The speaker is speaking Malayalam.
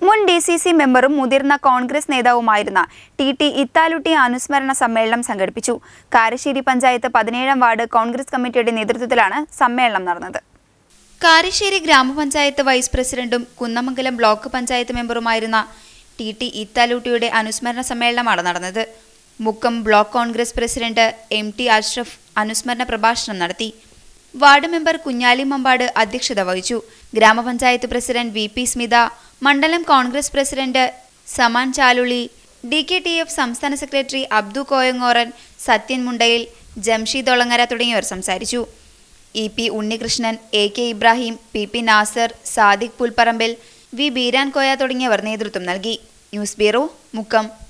മുൻ ഡി സി സി മെമ്പറും മുതിർന്ന കോൺഗ്രസ് നേതാവുമായിരുന്ന ടി ടി ഇത്താലുട്ടി അനുസ്മരണ സമ്മേളനം സംഘടിപ്പിച്ചു കാരശ്ശേരി പഞ്ചായത്ത് പതിനേഴാം വാർഡ് കോൺഗ്രസ് കമ്മിറ്റിയുടെ നേതൃത്വത്തിലാണ് സമ്മേളനം നടന്നത് കാരശ്ശേരി ഗ്രാമപഞ്ചായത്ത് വൈസ് പ്രസിഡന്റും കുന്നമംഗലം ബ്ലോക്ക് പഞ്ചായത്ത് മെമ്പറുമായിരുന്ന ടി ടി ഇത്താലൂട്ടിയുടെ അനുസ്മരണ സമ്മേളനമാണ് നടന്നത് Mukkam block Congress president M T Ashraf അനുസ്മരണ പ്രഭാഷണം നടത്തി വാർഡ് മെമ്പർ കുഞ്ഞാലി മമ്പാട് അധ്യക്ഷത വഹിച്ചു ഗ്രാമപഞ്ചായത്ത് പ്രസിഡന്റ് വി പി സ്മിത മണ്ഡലം Congress president Saman Chaluli D K T F സംസ്ഥാന സെക്രട്ടറി അബ്ദു കോയങ്ങോറൻ സത്യൻ മുണ്ടയിൽ ജംഷീദ് ഒളങ്ങര തുടങ്ങിയവർ സംസാരിച്ചു E P Unnikrishnan A K Ibrahim P P Nasar Sadiq Pulparambil V Beeran Koya തുടങ്ങിയവർ നേതൃത്വം നൽകി ന്യൂസ് ബ്യൂറോ മുക്കം